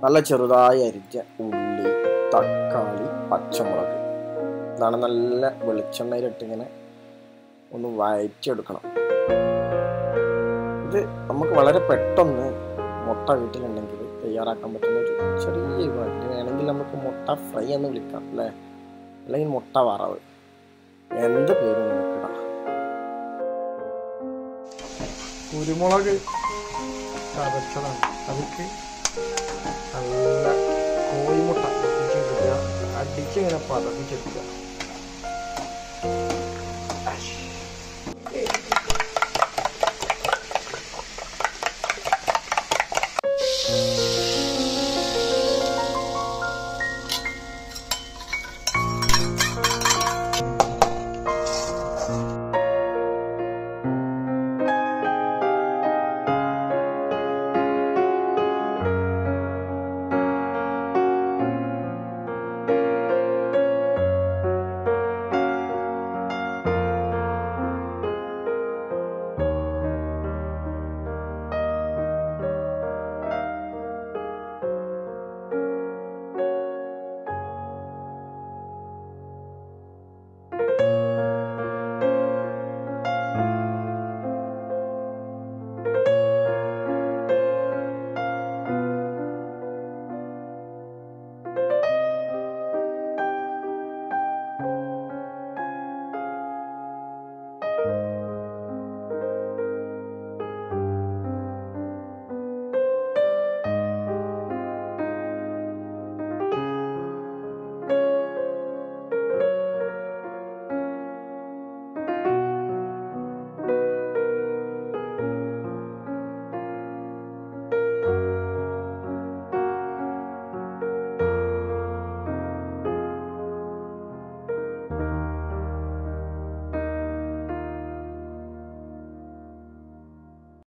നല്ല ചെറുതായി അരിഞ്ഞ ഉള്ളി തക്കാളി പച്ചമുളക് ഇതാണ് നല്ല വെളിച്ചെണ്ണയിലിട്ട് ഇങ്ങനെ ഒന്ന് വഴറ്റിയെടുക്കണം ഇത് നമുക്ക് വളരെ പെട്ടെന്ന് മുട്ട വീട്ടിലുണ്ടെങ്കിൽ തയ്യാറാക്കാൻ പറ്റുന്ന ഒരു ചെറിയ വിഭവം ഇനി വേണമെങ്കിൽ നമുക്ക് മുട്ട ഫ്രൈ എന്ന് വിളിക്കാം അല്ലേ അല്ലെങ്കിൽ മുട്ട വറവ് എന്ത് പേരും നമുക്കിടാം കുരുമുളക് ചതച്ചതാണ് അതിക്ക് നല്ല കോഴിമുട്ട പൊട്ടിച്ചെടുക്കുക അടിച്ചിങ്ങനെ പതപ്പിച്ചെടുക്കുക